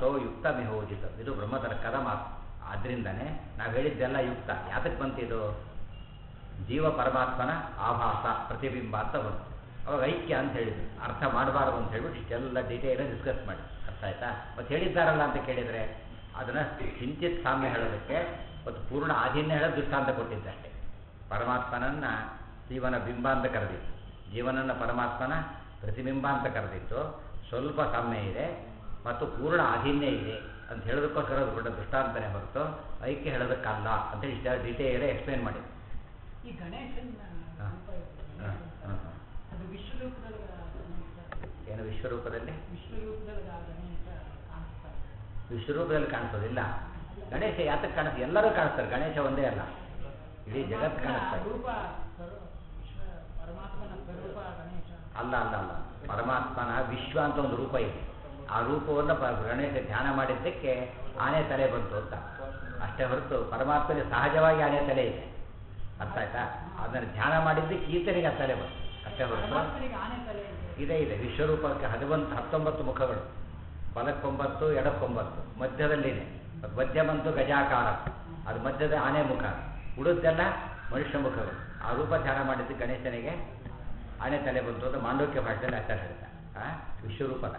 ಅಥೋ ಯುಕ್ತ ಮಿಹೋಜಿತ ಇದು ಬ್ರಹ್ಮತರ್ಕದ ಮಾತು ಆದ್ದರಿಂದನೇ ನಾವು ಹೇಳಿದ್ದೆಲ್ಲ ಯುಕ್ತ ಯಾತಕ್ಕೆ ಬಂತಿದು ಜೀವ ಪರಮಾತ್ಮನ ಆಭಾಸ ಪ್ರತಿಬಿಂಬ ಅಂತ ಬಂತು ಅವಾಗ ಐಕ್ಯ ಅಂತ ಹೇಳಿದ್ರು ಅರ್ಥ ಮಾಡಬಾರ್ದು ಅಂತ ಹೇಳ್ಬಿಟ್ಟು ಇಷ್ಟೆಲ್ಲ ಡೀಟೇಲ್ ಡಿಸ್ಕಸ್ ಮಾಡಿ ಅರ್ಥ ಆಯ್ತಾ ಮತ್ತೆ ಹೇಳಿದ್ದಾರಲ್ಲ ಅಂತ ಕೇಳಿದರೆ ಅದನ್ನು ಕಿಂಚಿತ್ ಸಾಮ್ಯ ಹೇಳೋದಕ್ಕೆ ಮತ್ತು ಪೂರ್ಣ ಆಧೀನ್ಯ ಹೇಳೋ ದೃಷ್ಟಾಂತ ಕೊಟ್ಟಿದ್ದಷ್ಟೇ ಪರಮಾತ್ಮನನ್ನ ಜೀವನ ಬಿಂಬ ಅಂತ ಕರೆದಿತ್ತು ಜೀವನನ ಪರಮಾತ್ಮನ ಪ್ರತಿಬಿಂಬ ಅಂತ ಕರೆದಿತ್ತು ಸ್ವಲ್ಪ ಸಾಮ್ಯ ಇದೆ ಮತ್ತು ಪೂರ್ಣ ಆಧೀನ್ಯ ಇದೆ ಅಂತ ಹೇಳೋದಕ್ಕೋಸ್ಕರ ಅದು ದೊಡ್ಡ ದೃಷ್ಟಾಂತನೇ ಹೊರತು ಐಕ್ಯ ಹೇಳೋದಕ್ಕಲ್ಲ ಅಂತ ಇಷ್ಟ ಡೀಟೇಲ್ ಎಕ್ಸ್ಪ್ಲೇನ್ ಮಾಡಿ ಈ ಗಣೇಶನ ಹಾ. ರೂಪ ಇದೆ. ಹಾಂ ಹಾಂ ಹಾಂ ಅದು ವಿಶ್ವರೂಪದಲ್ಲಿ ಗಣೇಶ ಏನು ವಿಶ್ವರೂಪದಲ್ಲಿ ವಿಶ್ವರೂಪದಲ್ಲಿ ಆ ಗಣೇಶ ಕಾಣಿಸ್ತಾರೆ ವಿಶ್ವರೂಪದಲ್ಲಿ ಕಾಣಿಸೋದಿಲ್ಲ ಗಣೇಶ ಯಾತಕ್ಕೆ ಕಾಣಿಸ್ತದೆ ಎಲ್ಲರೂ ಕಾಣಿಸ್ತಾರೆ ಗಣೇಶ ಒಂದೇ ಅಲ್ಲ ಇಡೀ ಜಗತ್ತು ಕಾಣಿಸ್ತಾರೆ ರೂಪ ಸ್ವರೂ- ವಿಶ್ವ ಪರಮಾತ್ಮನ ಸ್ವರೂಪ ಗಣೇಶ ಅಲ್ಲ ಅಲ್ಲ ಅಲ್ಲ ಪರಮಾತ್ಮನ ವಿಶ್ವ ಅಂತ ಒಂದು ರೂಪ ಇದೆ ಆ ರೂಪವನ್ನು ಪ ಗಣೇಶ ಧ್ಯಾನ ಮಾಡಿದ್ದಕ್ಕೆ ಆನೆ ತಲೆ ಬಂತು ಅಂತ ಅಷ್ಟೇ ಹೊರತು ಪರಮಾತ್ಮನಿಗೆ ಸಹಜವಾಗಿ ಆನೆ ತಲೆ ಇದೆ ಅರ್ಥ ಆಯ್ತಾ ಅದನ್ನು ಧ್ಯಾನ ಮಾಡಿದ್ದಕ್ಕೆ ಈತನಿಗೆ ಆ ತಲೆ ಬಂತು ಅಷ್ಟೇ ಹೊರತು ಪರಮಾತ್ಮನಿಗೆ ಆನೆ ತಲೆ ಇದೆ ಇದೇ ಇದೆ ವಿಶ್ವರೂಪಕ್ಕೆ ಹದಿವಂತ ಹತ್ತೊಂಬತ್ತು ಮುಖಗಳು ಬಲಕ್ಕೊಂಬತ್ತು ಎಡಕ್ಕೊಂಬತ್ತು ಮಧ್ಯದಲ್ಲಿದೆ ಅದು ಮಧ್ಯ ಬಂತು ಗಜಾಕಾರ ಅದು ಮಧ್ಯದ ಆನೆ ಮುಖ ಉಳಿದೆಲ್ಲ ಮನುಷ್ಯ ಮುಖಗಳು ಆ ರೂಪ ಧ್ಯಾನ ಮಾಡಿದ್ದು ಗಣೇಶನಿಗೆ ಆನೆ ತಲೆ ಬಂತು ಅಂತ ಮಾಂಡವ್ಯ ಭಾಷೆಯಲ್ಲಿ ಆಚಾರ ಹೇಳ್ತಾರೆ ಆ ವಿಶ್ವರೂಪದ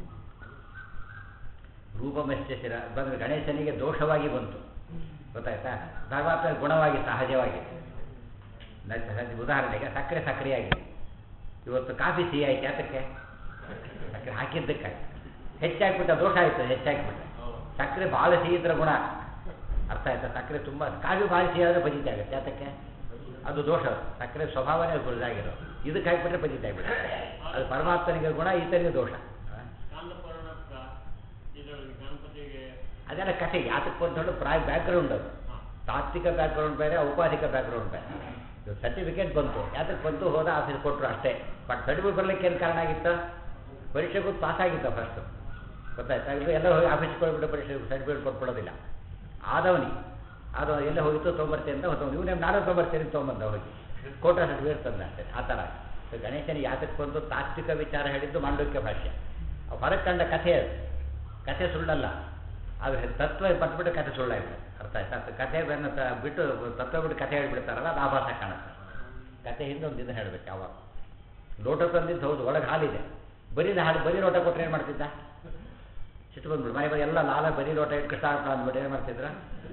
ರೂಪಮಶ್ಯ ಶಿರ ಬಂದ್ರೆ ಗಣೇಶನಿಗೆ ದೋಷವಾಗಿ ಬಂತು ಗೊತ್ತಾಯ್ತಾ ಭಗವಂತ ಗುಣವಾಗಿ ಸಹಜವಾಗಿದೆ ನ- ನ- ಉದಾಹರಣೆಗೆ ಸಕ್ಕರೆ ಸಕ್ಕರೆಯಾಗಿದೆ ಇವತ್ತು ಕಾಫಿ ಸಿಹಿ ಆಯ್ತು ಯಾತಕ್ಕೆ ಸಕ್ಕರೆ ಹಾಕಿದ್ದಕ್ಕಾಗಿ ಹೆಚ್ಚಾಗ್ಬಿಟ್ಟ ದೋಷ ಆಯಿತು ಹೆಚ್ಚಾಗ್ಬಿಟ್ರೆ ಸಕ್ಕರೆ ಭಾಳ ಸಿಹಿ ಇದ್ರೆ ಗುಣ ಅರ್ಥ ಆಯ್ತಾ ಸಕ್ಕರೆ ತುಂಬ ಕಾಫಿ ಭಾಳ ಸಿಹಿ ಆದರೆ ಬಜಿತೆ ಆಗುತ್ತೆ ಯಾತಕ್ಕೆ ಅದು ದೋಷ ಸಕ್ಕರೆ ಸ್ವಭಾವನೇ ಗುರಿದಾಗಿರೋ ಇದಕ್ಕೆ ಹಾಕಿಬಿಟ್ರೆ ಬಜಿತೆ ಆಗ್ಬಿಡುತ್ತೆ ಅದು ಪರಮಾತ್ಮನಿಗೆ ಗುಣ ಈತನಿಗೆ ದೋಷ ಕಾಂತಪರ್ಣಕ್ಕ ಇದರಲ್ಲಿ ಗಣಪತಿಗೆ ಅದೆಲ್ಲ ಕಥೆ ಯಾತಕ್ಕೆ ಅಂತ ಹೇಳಿ ಪ್ರಾಯ ಬ್ಯಾಕ್ಗ್ರೌಂಡ್ ಅದು ತಾತ್ವಿಕ ಬ್ಯಾಕ್ಗ್ರೌಂಡ್ ಬೇರೆ ಔಪಾಧಿಕ ಬ್ಯಾಕ್ಗ್ರೌಂಡ್ ಬೇರೆ ಇದು ಸರ್ಟಿಫಿಕೇಟ್ ಬಂತು ಯಾತಕ್ಕೆ ಬಂತು ಹೋದ ಆಫೀಸ್ ಕೊಟ್ಟರು ಅಷ್ಟೇ ಬಟ್ ಸರ್ಟಿಫಿಕೇಟ್ ಬರಲಿಕ್ಕೆ ಏನು ಕಾರಣ ಆಗಿತ್ತು ಪರೀಕ್ಷೆ ಕೂತು ಪಾಸ್ ಆಗಿತ್ತು ಫಸ್ಟು ಗೊತ್ತಾಯ್ತಾ ಇದು ಎಲ್ಲ ಹೋಗಿ ಆಫೀಸ್ಗೆ ಹೋಗ್ಬಿಟ್ಟು ಪರೀಕ್ಷೆ ಸರ್ಟಿಫಿಕೇಟ್ ಕೊಟ್ಬಿಡೋದಿಲ್ಲ ಆದವನಿಗೆ ಅದು ಎಲ್ಲ ಹೋಗಿತ್ತು ತೊಗೊಂಬರ್ತೀನಿ ಅಂತ ಹೊತ್ತು ಇವನೇ ನಾನು ತೊಗೊಂಬರ್ತೀನಿ ತೊಗೊಂಬಂದ ಹೋಗಿ ಕೋಟ ಸರ್ಟಿಫಿಕೇಟ್ ತಂದ ಅಷ್ಟೇ ಆ ಥರ ಸೊ ಗಣೇಶನಿಗೆ ಯಾತಕ್ಕೆ ಬಂದು ತಾತ್ವಿಕ ವಿಚಾರ ಹೇಳಿದ್ದು ಮಾಂಡವ್ಯ ಭಾಷ್ಯ ಆ ಹೊರಗೆ ಕಂಡ ಕಥೆ ಅದು ಕಥೆ ಸುಳ್ಳಲ್ಲ ಆದರೆ ತತ್ವ ಬಟ್ಬಿಟ್ಟು ಕಥೆ ಸುಳ್ಳಾಯ್ತು ಅರ್ಥ ಆಯ್ತಾ ಅದು ಕಥೆ ಬೆನ್ನ ತ- ಬಿಟ್ಟು ತತ್ವ ಬಿಟ್ಟು ಕಥೆ ಹೇಳ್ಬಿಡ್ತಾರಲ್ಲ ಅದು ಆಭಾಸ ಕಾಣುತ್ತೆ ಕಥೆ ಹಿಂದೆ ಒಂದು ಇದನ್ನು ಹೇಳ್ಬೇಕು ಯಾವಾಗ ಲೋಟ ತಂದಿದ್ದು ಹೌದು ಒಳಗೆ ಹಾಲಿದೆ ಬರೀ ಹಾಲು ಬರೀ ಲೋಟ ಕೊಟ್ಟರೆ ಏನು ಮಾಡ್ತಿದ್ದ ಸಿಟ್ಟು ಬಂದ್ಬಿಡು ಮನೆ ಬಂದು ಎಲ್ಲ ಲಾಲ ಬರೀ ಲೋಟ ಇಟ್ಟು ಕೃಷ್ಣ ಅಂತ ಅಂದ್ಬಿಟ್ಟು ಏನು ಮಾಡ್ತಿದ್ರ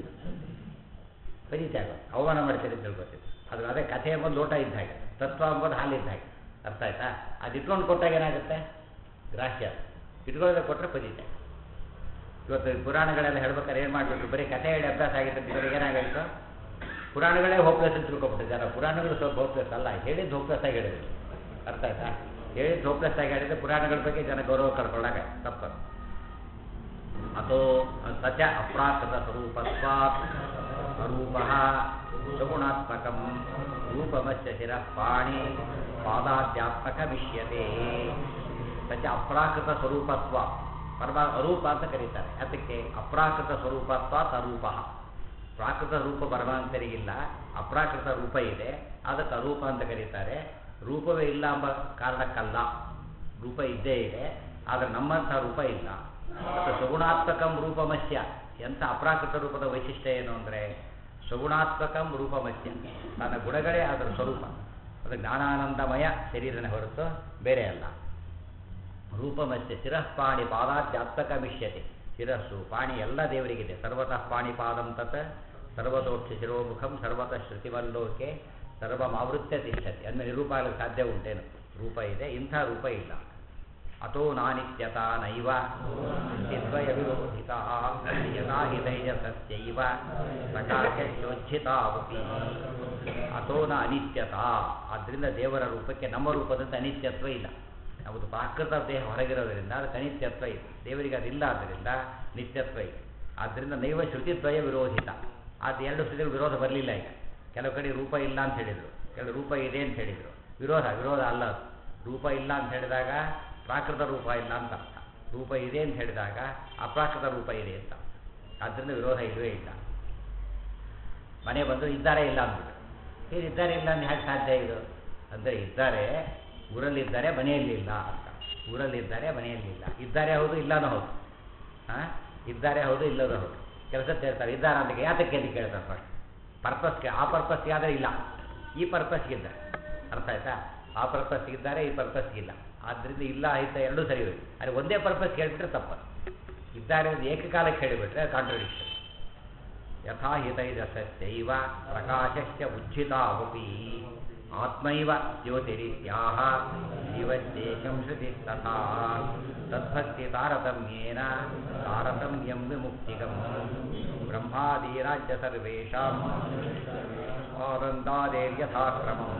ಬರೀತಾಗ ಅವಮಾನ ಮಾಡ್ತೀರಿ ಅಂತ ತಿಳ್ಕೊತಿದ್ರು ಅದು ಅದೇ ಕಥೆ ಎಂಬುದು ಲೋಟ ಇದ್ದ ಹಾಗೆ ತತ್ವ ಎಂಬುದು ಹಾಲು ಇದ್ದ ಹಾಗೆ ಅರ್ಥ ಆಯ್ತಾ ಅದು ಇಟ್ಕೊಂಡು ಕೊಟ್ಟಾಗ ಏನಾಗುತ್ತೆ ಗ್ರಾಹ್ಯ ಅದು. ಇಟ್ಕೊಳ್ಳೋದೇ ಕೊಟ್ಟರೆ ಪದೀತೆ ಇವತ್ತು ಪುರಾಣಗಳೆಲ್ಲ ಹೇಳ್ಬೇಕಾದ್ರೆ ಏನು ಮಾಡಬೇಕು ಬರೀ ಕಥೆ ಹೇಳಿ ಅಭ್ಯಾಸ ಆಗಿತ್ತು ಇವರಿಗೆ ಏನಾಗಾಯಿತು ಪುರಾಣಗಳೇ ಹೋಪ್ಲೆಸ್ ಅಂತ ತಿಳ್ಕೊಬಿಟ್ಟಿದ್ದಾರೆ ಪುರಾಣಗಳು ಸ್ವಲ್ಪ ಹೋಪ್ಲೆಸ್ ಅಲ್ಲ ಹೇಳಿದ್ದು ಹೋಪ್ಲೆಸ್ ಆಗಿ ಹೇಳಿದ್ರು ಅರ್ಥ ಆಯ್ತಾ ಹೇಳಿದ್ದು ಹೋಪ್ಲೆಸ್ ಆಗಿ ಹೇಳಿದ್ರೆ ಪುರಾಣಗಳ ಬಗ್ಗೆ ಜನ ಗೌರವ ಕಳ್ಕೊಂಡಾಗ ತಪ್ಪದು ಅಥೋ ಸಚ ಅಪ್ರಾಕೃತ ಸ್ವರೂಪತ್ವಾತ್ ಅರೂಪ ಸಗುಣಾತ್ಮಕಂ ರೂಪಮಸ್ಯ ಶಿರಃ ಪಾಣಿ ಪಾದಾಧ್ಯಾತ್ಮಕ ವಿಷ್ಯತೆ ಸಚ ಅಪ್ರಾಕೃತ ಸ್ವರೂಪತ್ವ ಪರಮ ಅರೂಪ ಅಂತ ಕರೀತಾರೆ ಅದಕ್ಕೆ ಅಪ್ರಾಕೃತ ಸ್ವರೂಪತ್ವಾತ್ ಅರೂಪ ಪ್ರಾಕೃತ ರೂಪ ಪರಮಾಂತರಿಗಿಲ್ಲ ಅಪ್ರಾಕೃತ ರೂಪ ಇದೆ ಅದಕ್ಕೆ ಅರೂಪ ಅಂತ ಕರೀತಾರೆ ರೂಪವೇ ಇಲ್ಲ ಎಂಬ ಕಾರಣಕ್ಕಲ್ಲ ರೂಪ ಇದ್ದೇ ಇದೆ ಆದರೆ ನಮ್ಮಂಥ ರೂಪ ಇಲ್ಲ ಮತ್ತು ಸಗುಣಾತ್ಮಕಂ ರೂಪಮಸ್ಯ ಎಂಥ ಅಪ್ರಾಕೃತ ರೂಪದ ವೈಶಿಷ್ಟ್ಯ ಏನು ಅಂದರೆ ಸಗುಣಾತ್ಮಕಂ ರೂಪಮಸ್ಯ ತನ್ನ ಗುಣಗಳೇ ಅದರ ಸ್ವರೂಪ ಅದು ಜ್ಞಾನಾನಂದಮಯ ಶರೀರನೇ ಹೊರತು ಬೇರೆ ಅಲ್ಲ ರೂಪಮಸ್ಯ ಶಿರಃಪಾಣಿ ಪಾದಾಧ್ಯಾತ್ಮಕ ಮಿಷ್ಯತೆ ಶಿರಸ್ಸು ಪಾಣಿ ಎಲ್ಲ ದೇವರಿಗಿದೆ ಸರ್ವತಃ ಪಾಣಿ ಪಾದಂ ತತ್ ಸರ್ವತೋಕ್ಷ ಶಿರೋಮುಖಂ ಸರ್ವತಃ ಶ್ರುತಿವಲ್ಲೋಕೆ ಸರ್ವಮಾವೃತ್ಯ ತಿಷ್ಠತಿ ಅಂದ್ರೆ ನಿರೂಪ ಆಗಲಿಕ್ಕೆ ಸಾಧ್ಯ ಉಂಟೇನು ರೂಪ ಇದೆ ಇಂಥ ರೂಪ ಇಲ್ಲ ಅತೋ ನಾನಿತ್ಯತಾ ನೈವ ನಿತ್ಯದ್ವಯ ವಿರೋಧಿತ ಯಥಾ ಹಿ ತೈಜಸಸ್ಯೈವ ಪ್ರಕಾಶೋಜ್ಜಿತಾವಪಿ ಅತೋ ನ ಅನಿತ್ಯತಾ ಆದ್ದರಿಂದ ದೇವರ ರೂಪಕ್ಕೆ ನಮ್ಮ ರೂಪದಂತೆ ಅನಿತ್ಯತ್ವ ಇಲ್ಲ ನಮ್ಮದು ಪ್ರಾಕೃತ ದೇಹ ಹೊರಗಿರೋದರಿಂದ ಅದಕ್ಕೆ ಅನಿತ್ಯತ್ವ ಇದೆ ದೇವರಿಗೆ ಅದಿಲ್ಲ ಆದ್ದರಿಂದ ನಿತ್ಯತ್ವ ಇದೆ ಆದ್ದರಿಂದ ನೈವ ಶ್ರುತಿದ್ವಯ ವಿರೋಧಿತ ಅದು ಎರಡು ಶ್ರುತಿಗಳು ವಿರೋಧ ಬರಲಿಲ್ಲ ಈಗ ಕೆಲವು ಕಡೆ ರೂಪ ಇಲ್ಲ ಅಂತ ಹೇಳಿದರು ಕೆಲವು ರೂಪ ಇದೆ ಅಂತ ಹೇಳಿದರು ವಿರೋಧ ವಿರೋಧ ಅಲ್ಲ ಅದು ರೂಪ ಇಲ್ಲ ಅಂತ ಹೇಳಿದಾಗ ಪ್ರಾಕೃತ ರೂಪ ಇಲ್ಲ ಅಂತ ಅರ್ಥ ರೂಪ ಇದೆ ಅಂತ ಹೇಳಿದಾಗ ಅಪ್ರಾಕೃತ ರೂಪ ಇದೆ ಅಂತ ಆದ್ದರಿಂದ ವಿರೋಧ ಇಲ್ಲವೇ ಇಲ್ಲ ಮನೆ ಬಂದು ಇದ್ದಾರೆ ಇಲ್ಲ ಅಂದ್ಬಿಟ್ಟು ಏನು ಇದ್ದಾರೆ ಇಲ್ಲ ಅಂದ್ರೆ ಹೇಗೆ ಸಾಧ್ಯ ಇದು ಅಂದರೆ ಇದ್ದಾರೆ ಊರಲ್ಲಿದ್ದಾರೆ ಮನೆಯಲ್ಲಿ ಇಲ್ಲ ಅಂತ ಊರಲ್ಲಿದ್ದಾರೆ ಮನೆಯಲ್ಲಿ ಇಲ್ಲ ಇದ್ದಾರೆ ಹೌದು ಇಲ್ಲನೂ ಹೌದು ಹಾಂ ಇದ್ದಾರೆ ಹೌದು ಇಲ್ಲದ ಹೌದು ಕೆಲಸ ಸೇರ್ತಾರೆ ಇದ್ದಾರೆ ಅಂತ ಯಾತಕ್ಕೆ ಅಂತ ಕೇಳ್ತಾರೆ ಫಸ್ಟ್ ಪರ್ಪಸ್ಗೆ ಆ ಪರ್ಪಸ್ಗೆ ಆದರೆ ಇಲ್ಲ ಈ ಪರ್ಪಸ್ಗೆ ಇದ್ದಾರೆ ಅರ್ಥ ಆಯ್ತಾ ಆ ಪರ್ಪಸ್ಗೆ ಇದ್ದಾರೆ ಈ ಪರ್ಪಸ್ಗೆ ಇಲ್ಲ ಆದ್ದರಿಂದ ಇಲ್ಲ ಆಯ್ತ ಎರಡೂ ಸರಿ ಹೋಯ್ತು ಆದರೆ ಒಂದೇ ಪರ್ಪಸ್ ಕೇಳಿಬಿಟ್ರೆ ತಪ್ಪು ಇದ್ದಾರೆ ಅಂತ ಏಕಕಾಲಕ್ಕೆ ಹೇಳಿಬಿಟ್ರೆ ಕಾಂಟ್ರಡಿಕ್ಷನ್ ಯಥಾ ಹಿತೈಜಸಸ್ಯೈವ ಪ್ರಕಾಶಸ್ಯ ಉಜ್ಜಿತಾವಪಿ ಆತ್ಮೈವ ಜ್ಯೋತಿರಿತ್ಯಾಹ ಜೀವಶೇಷಂ ಶ್ರುತಿ ತಥಾ ತದ್ಭಕ್ತಿ ತಾರತಮ್ಯೇನ ತಾರತಮ್ಯಂ ವಿಮುಕ್ತಿಗಂ ಬ್ರಹ್ಮಾದೀರಾಜ್ಯ ಸರ್ವೇಷಾಂ ಆನಂದಾದೇರ್ಯಥಾಕ್ರಮಂ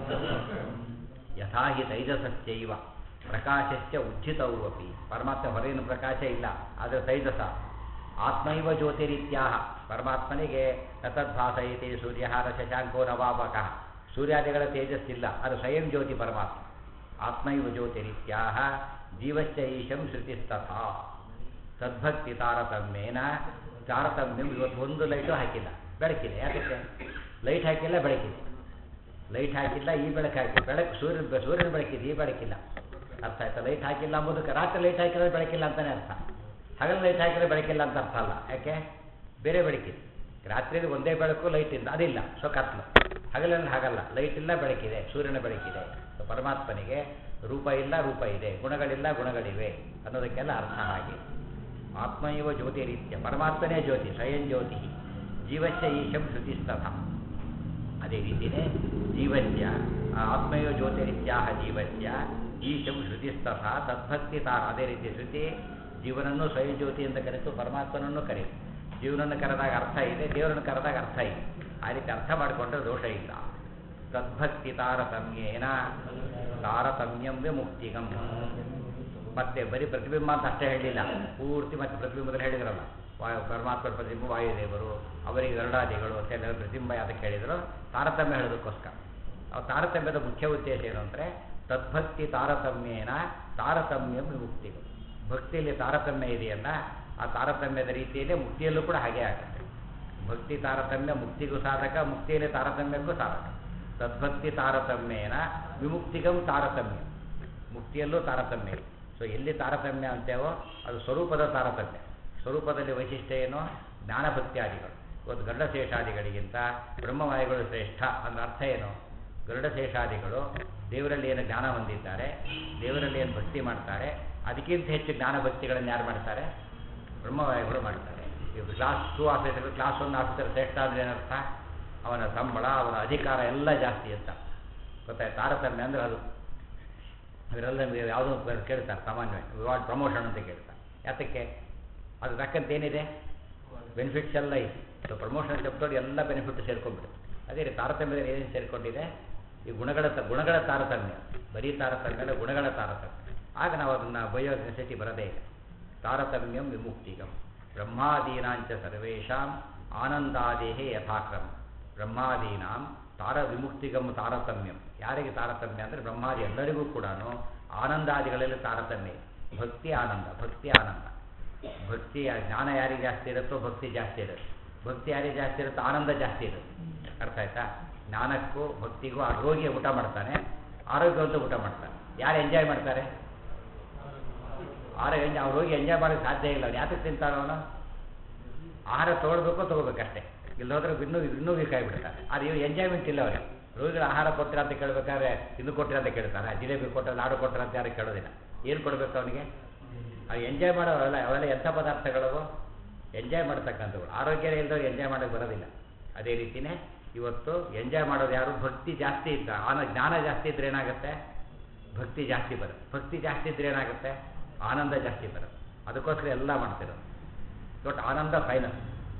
ಯಥಾ ಹಿ ತೈಜಸಸ್ಯೈವ ಪ್ರಕಾಶಸ್ಯ ಉಜ್ಜಿತವು ಅಪಿ ಪರಮಾತ್ಮ ಹೊರಗಿನ ಪ್ರಕಾಶ ಇಲ್ಲ ಆದರೆ ತೈಜಸ ಆತ್ಮೈವ ಜ್ಯೋತಿರಿತ್ಯಾಹ ಪರಮಾತ್ಮನಿಗೆ ತತದ್ಭಾಸಯತಿ ಸೂರ್ಯ ಶಶಾಂಕೋ ನವಾಪಕ ಸೂರ್ಯಾದಿಗಳ ತೇಜಸ್ಸಿಲ್ಲ ಅದು ಸ್ವಯಂ ಜ್ಯೋತಿ ಪರಮಾತ್ಮ ಆತ್ಮೈವ ಜ್ಯೋತಿರಿತ್ಯಾಹ ಜೀವಶ್ಚ ಈಶಂ ಶ್ರುತಿಸ್ತಥಾ ಸದ್ಭಕ್ತಿ ತಾರತಮ್ಯೇನ ತಾರತಮ್ಯಂ ಇವತ್ತು ಒಂದು ಲೈಟು ಹಾಕಿಲ್ಲ ಬೆಳಕಿಲ್ಲ ಯಾಕೆ ಲೈಟ್ ಹಾಕಿಲ್ಲ ಬೆಳಕಿದೆ ಲೈಟ್ ಹಾಕಿಲ್ಲ ಈ ಬೆಳಕು ಹಾಕಿಲ್ಲ ಬೆಳಕು ಸೂರ್ಯನ ಸೂರ್ಯನ ಬೆಳಕಿದೆ ಈ ಬೆಳಕಿಲ್ಲ ಅರ್ಥ ಆಯ್ತಾ ಲೈಟ್ ಹಾಕಿಲ್ಲ ಅಂಬುದಕ್ಕೆ ರಾತ್ರಿ ಲೈಟ್ ಹಾಕಿದ್ರೆ ಬೆಳಕಿಲ್ಲ ಅಂತಲೇ ಅರ್ಥ ಹಗಲು ಲೈಟ್ ಹಾಕಿದ್ರೆ ಬೆಳಕಿಲ್ಲ ಅಂತ ಅರ್ಥ ಅಲ್ಲ ಯಾಕೆ ಬೇರೆ ಬೆಳಕಿದೆ ರಾತ್ರಿಯಲ್ಲಿ ಒಂದೇ ಬೆಳಕು ಲೈಟ್ ಇಲ್ಲ ಅದಿಲ್ಲ ಸೊ ಕತ್ಲು ಹಗಲಲ್ಲಿ ಹಾಗಲ್ಲ ಲೈಟ್ ಇಲ್ಲ ಬೆಳಕಿದೆ ಸೂರ್ಯನ ಬೆಳಕಿದೆ ಸೊ ಪರಮಾತ್ಮನಿಗೆ ರೂಪ ಇಲ್ಲ ರೂಪ ಇದೆ ಗುಣಗಳಿಲ್ಲ ಗುಣಗಳಿವೆ ಅನ್ನೋದಕ್ಕೆಲ್ಲ ಅರ್ಥ ಹಾಗೆ ಆತ್ಮೈವ ಜ್ಯೋತಿ ರೀತ್ಯ ಪರಮಾತ್ಮನೇ ಜ್ಯೋತಿ ಸ್ವಯಂ ಜ್ಯೋತಿ ಜೀವಸ್ಯ ಈಶಂ ಶ್ರುತಿಸ್ತಥ ಅದೇ ರೀತಿಯೇ ಜೀವಸ್ಯ ಆ ಆತ್ಮೈವ ಜ್ಯೋತಿರಿತ್ಯಾಹ ಜೀವಸ್ಯ ಈಶಂ ಶ್ರುತಿಸ್ತಥ ತದ್ಭಕ್ತಿ ತಾರ ಅದೇ ರೀತಿ ಶ್ರುತಿ ಜೀವನನ್ನು ಸ್ವಯಂ ಜ್ಯೋತಿ ಅಂತ ಕರೆತು ಪರಮಾತ್ಮನನ್ನು ಕರೆಯುತ್ತೆ ಜೀವನನ್ನು ಕರೆದಾಗ ಅರ್ಥ ಇದೆ ದೇವರನ್ನು ಕರೆದಾಗ ಅರ್ಥ ಇದೆ ಆ ರೀತಿ ಅರ್ಥ ಮಾಡಿಕೊಂಡ್ರೆ ದೋಷ ಇಲ್ಲ ತದ್ಭಕ್ತಿ ತಾರತಮ್ಯೇನ ತಾರತಮ್ಯಂ ಮುಕ್ತಿಗಂ ಮತ್ತೆ ಬರೀ ಪ್ರತಿಬಿಂಬ ಅಂತ ಅಷ್ಟೇ ಹೇಳಿಲ್ಲ ಪೂರ್ತಿ ಮತ್ತೆ ಪ್ರತಿಬಿಂಬದಲ್ಲಿ ಹೇಳಿದ್ರಲ್ಲ ವಾಯು ಪರಮಾತ್ಮ ಪ್ರತಿಬಿಂಬ ವಾಯುದೇವರು ಅವರಿಗೆ ಗರುಡಾದಿಗಳು ಅಂತೆಲ್ಲ ಪ್ರತಿಬಿಂಬ ಯಾತಕ್ಕೆ ಹೇಳಿದ್ರು ತಾರತಮ್ಯ ಹೇಳೋದಕ್ಕೋಸ್ಕರ ಆ ತಾರತಮ್ಯದ ಮುಖ್ಯ ಉದ್ದೇಶ ಏನು ಅಂದರೆ ತದ್ಭಕ್ತಿ ತಾರತಮ್ಯೇನ ತಾರತಮ್ಯಂ ವಿಮುಕ್ತಿಗಳು ಭಕ್ತಿಯಲ್ಲಿ ತಾರತಮ್ಯ ಇದೆಯಲ್ಲ ಆ ತಾರತಮ್ಯದ ರೀತಿಯಲ್ಲಿ ಮುಕ್ತಿಯಲ್ಲೂ ಕೂಡ ಹಾಗೆ ಆಗುತ್ತೆ ಭಕ್ತಿ ತಾರತಮ್ಯ ಮುಕ್ತಿಗೂ ಸಾಧಕ ಮುಕ್ತಿಯಲ್ಲಿ ತಾರತಮ್ಯಕ್ಕೂ ಸಾಧಕ ತದ್ಭಕ್ತಿ ತಾರತಮ್ಯೇನ ವಿಮುಕ್ತಿಗಂ ತಾರತಮ್ಯ ಮುಕ್ತಿಯಲ್ಲೂ ತಾರತಮ್ಯ ಇದೆ ಸೊ ಎಲ್ಲಿ ತಾರತಮ್ಯ ಅಂತೇವೋ ಅದು ಸ್ವರೂಪದ ತಾರತಮ್ಯ ಸ್ವರೂಪದಲ್ಲಿ ವೈಶಿಷ್ಟ್ಯ ಏನು ಜ್ಞಾನಭಕ್ತಿಯಾದಿಗಳು ಇವತ್ತು ಗರುಡಶೇಷಾದಿಗಳಿಗಿಂತ ಬ್ರಹ್ಮವಾಯುಗಳು ಶ್ರೇಷ್ಠ ಅನ್ನೋ ಅರ್ಥ ಏನು ಗರುಡಶೇಷಾದಿಗಳು ದೇವರಲ್ಲಿ ಏನು ಜ್ಞಾನ ಹೊಂದಿದ್ದಾರೆ ದೇವರಲ್ಲಿ ಏನು ಭಕ್ತಿ ಮಾಡ್ತಾರೆ ಅದಕ್ಕಿಂತ ಹೆಚ್ಚು ಜ್ಞಾನ ಭಕ್ತಿಗಳನ್ನು ಯಾರು ಮಾಡ್ತಾರೆ ಬ್ರಹ್ಮವಾಯುಗಳು ಮಾಡ್ತಾರೆ ಈಗ class two officer class one officer ಶ್ರೇಷ್ಠ ಅಂದರೆ ಏನರ್ಥ ಅವನ ಸಂಬಳ ಅವನ ಅಧಿಕಾರ ಎಲ್ಲ ಜಾಸ್ತಿ ಅಂತ ಗೊತ್ತಾಯ್ತು ತಾರತಮ್ಯ ಅಂದರೆ ಅದು ಅದರೆಲ್ಲ ಯಾವುದೋ ಕೇಳ್ತಾರೆ ಸಾಮಾನ್ಯವಾಗಿ ವಿವಾಡ್ ಪ್ರಮೋಷನ್ ಅಂತ ಕೇಳ್ತಾರೆ ಯಾತಕ್ಕೆ ಅದು ತಕ್ಕಂತೆ ಏನಿದೆ ಬೆನಿಫಿಟ್ಸ್ ಎಲ್ಲ ಇದೆ ಸೊ ಪ್ರಮೋಷನ್ ಶಬ್ದೋಡಿ ಎಲ್ಲ ಬೆನಿಫಿಟ್ ಸೇರ್ಕೊಂಡ್ಬಿಡುತ್ತೆ ಅದೇ ರೀತಿ ತಾರತಮ್ಯದಲ್ಲಿ ಏನೇನು ಸೇರಿಕೊಂಡಿದೆ ಈ ಗುಣಗಳ ತ ಗುಣಗಳ ತಾರತಮ್ಯ ಬರೀ ತಾರತಮ್ಯ ಅಲ್ಲ ಗುಣಗಳ ತಾರತಮ್ಯ ಆಗ ನಾವು ಅದನ್ನು ಬಯೋ ನೆಸೆಸಿಟಿ ಬರದೇ ಇಲ್ಲ ತಾರತಮ್ಯಂ ವಿಮುಕ್ತಿಗಂ ಬ್ರಹ್ಮಾದೀನಾಂಚ ಸರ್ವೇಷಾಂ ಆನಂದಾದೇಹೇ ಯಥಾಕ್ರಮ ಬ್ರಹ್ಮಾದೀನಾಂ ತಾರ ವಿಮುಕ್ತಿಗಂ ತಾರತಮ್ಯಂ ಯಾರಿಗೆ ತಾರತಮ್ಯ ಅಂದರೆ ಬ್ರಹ್ಮಾದಿ ಎಲ್ಲರಿಗೂ ಕೂಡ ಆನಂದಾದಿಗಳಲ್ಲಿ ತಾರತಮ್ಯ ಇದೆ. ಭಕ್ತಿ ಆನಂದ ಭಕ್ತಿ ಆನಂದ ಭಕ್ತಿ ಜ್ಞಾನ ಯಾರಿಗೆ ಜಾಸ್ತಿ ಇರುತ್ತೋ ಭಕ್ತಿ ಜಾಸ್ತಿ ಇರುತ್ತೆ ಭಕ್ತಿ ಯಾರಿಗೆ ಜಾಸ್ತಿ ಇರುತ್ತೋ ಆನಂದ ಜಾಸ್ತಿ ಇರುತ್ತೆ ಅರ್ಥ ಆಯ್ತಾ ಜ್ಞಾನಕ್ಕೂ ಭಕ್ತಿಗೂ ಆ ರೋಗಿ ಊಟ ಮಾಡ್ತಾನೆ ಆರೋಗ್ಯವಂತ ಊಟ ಮಾಡ್ತಾನೆ ಯಾರು ಎಂಜಾಯ್ ಮಾಡ್ತಾರೆ ಆರೋಗ್ಯ ಎಂಜಾಯ್ ಅವ್ರು ರೋಗಿ ಎಂಜಾಯ್ ಮಾಡೋಕ್ಕೆ ಸಾಧ್ಯ ಇಲ್ಲ ಅವ್ನು ಯಾತಕ್ಕೆ ತಿಂತಾರೋ ಅವನು ಆಹಾರ ತೊಗೊಳ್ಬೇಕು ತೊಗೋಬೇಕಷ್ಟೇ ಇಲ್ಲಿ ಹೋದ್ರೆ ಇನ್ನೂ ಇನ್ನೂ ವೀಕ್ ಆಗಿಬಿಡ್ತಾರೆ ಅದು ಇವು ಎಂಜಾಯ್ಮೆಂಟ್ ಇಲ್ಲ ಅವ್ರಿಗೆ ರೋಗಿಗಳು ಆಹಾರ ಕೊಟ್ಟಿರ ಅಂತ ಕೇಳ್ಬೇಕಾದ್ರೆ ಇದು ಕೊಟ್ಟಿರ ಅಂತ ಕೇಳ್ತಾರೆ ಜಿಲೇಬಿ ಕೊಟ್ಟರೆ ಲಾಡು ಕೊಟ್ಟರೆ ಅಂತ ಯಾರು ಕೇಳೋದಿಲ್ಲ ಏನು ಕೊಡಬೇಕು ಅವನಿಗೆ ಅವ್ನು ಎಂಜಾಯ್ ಮಾಡೋವಲ್ಲ ಅವೆಲ್ಲ ಎಂಥ ಪದಾರ್ಥಗಳು ಎಂಜಾಯ್ ಮಾಡ್ತಕ್ಕಂಥವು ಆರೋಗ್ಯ ಇಲ್ಲದವ್ರು ಎಂಜಾಯ್ ಮಾಡೋಕ್ಕೆ ಬರೋದಿಲ್ಲ ಅದೇ ರೀತಿಯೇ ಇವತ್ತು ಎಂಜಾಯ್ ಮಾಡೋದು ಯಾರು ಭಕ್ತಿ ಜಾಸ್ತಿ ಇದ್ದ ಆನ ಜ್ಞಾನ ಜಾಸ್ತಿ ಇದ್ರೆ ಏನಾಗುತ್ತೆ ಭಕ್ತಿ ಜಾಸ್ತಿ ಬರುತ್ತೆ ಭಕ್ತಿ ಜಾಸ್ತಿ ಇದ್ರೆ ಏನಾಗುತ್ತೆ ಆನಂದ ಜಾಸ್ತಿ ಬರುತ್ತೆ ಅದಕ್ಕೋಸ್ಕರ ಎಲ್ಲ ಮಾಡ್ತಿರೋದು ದೊಡ್ಡ ಆನಂದ ಫೈನಲ್